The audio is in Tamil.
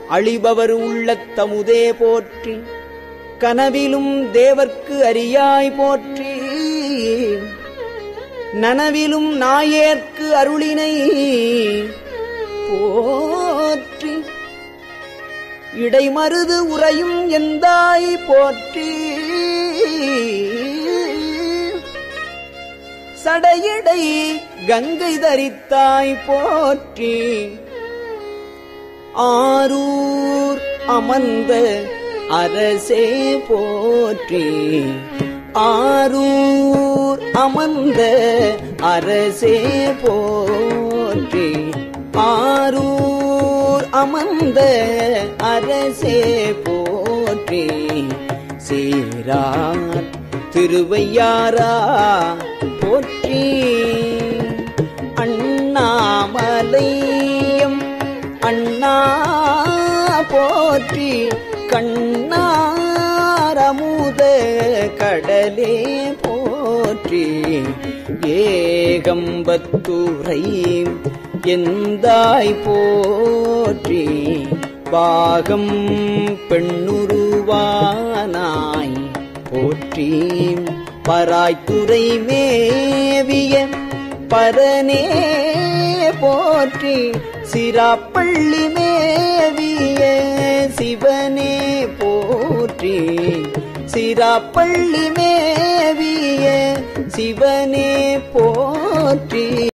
அழிபவர் உள்ளத்தமுதே போற்றி கனவிலும் தேவர்க்கு அரியாய் போற்றி நனவிலும் நாயேற்கு அருளினை போற்றி இடைமருது உறையும் எந்தாய் போற்றி சடையடை கங்கை தரித்தாய் போற்றி ஆரூர் அமர்ந்த அரசே போற்றி ஆரூர் அமர்ந்த அரசே போற்றி ஆரூர் அமர்ந்த அரசே போற்றி சீரார் திருவையாரா போற்றி அண்ணாமலையம் அண்ணா போற்றி கண்ணாரமுத கடலே போற்றி ஏகம்பத்துரை எந்தாய் போற்றி பாகம் பெண்ணுருவானாய் போற்றி பராய்த்துறை மேவிய பரனே போற்றி சிராப்பள்ளி மேவிய சிவனே போற்றி சிராப்பள்ளி மேவிய சிவனே போ